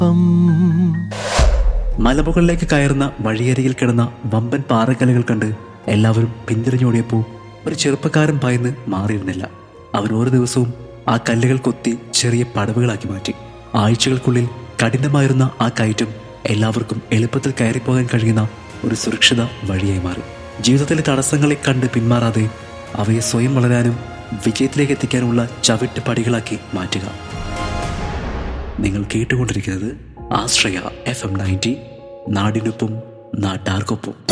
മലമുകളിലേക്ക് കയറുന്ന വഴിയരികിൽ കിടന്ന വമ്പൻ പാറക്കല്ലുകൾ കണ്ട് എല്ലാവരും പിന്തിരിഞ്ഞോടിയപ്പോൾ ഒരു ചെറുപ്പക്കാരൻ ഭയന്ന് മാറിയിരുന്നില്ല അവൻ ഓരോ ദിവസവും ആ കല്ലുകൾ കൊത്തി ചെറിയ പടവുകളാക്കി മാറ്റി ആഴ്ചകൾക്കുള്ളിൽ കഠിനമായിരുന്ന ആ കയറ്റം എല്ലാവർക്കും എളുപ്പത്തിൽ കയറിപ്പോകാൻ കഴിയുന്ന ഒരു സുരക്ഷിത വഴിയായി മാറി ജീവിതത്തിലെ തടസ്സങ്ങളെ കണ്ട് പിന്മാറാതെ അവയെ സ്വയം വളരാനും വിജയത്തിലേക്ക് എത്തിക്കാനുള്ള ചവിട്ട് പടികളാക്കി മാറ്റുക നിങ്ങൾ കേട്ടുകൊണ്ടിരിക്കുന്നത് ആശ്രയ എഫ് എം നയൻറ്റി നാടിനൊപ്പം നാട്ടാർക്കൊപ്പം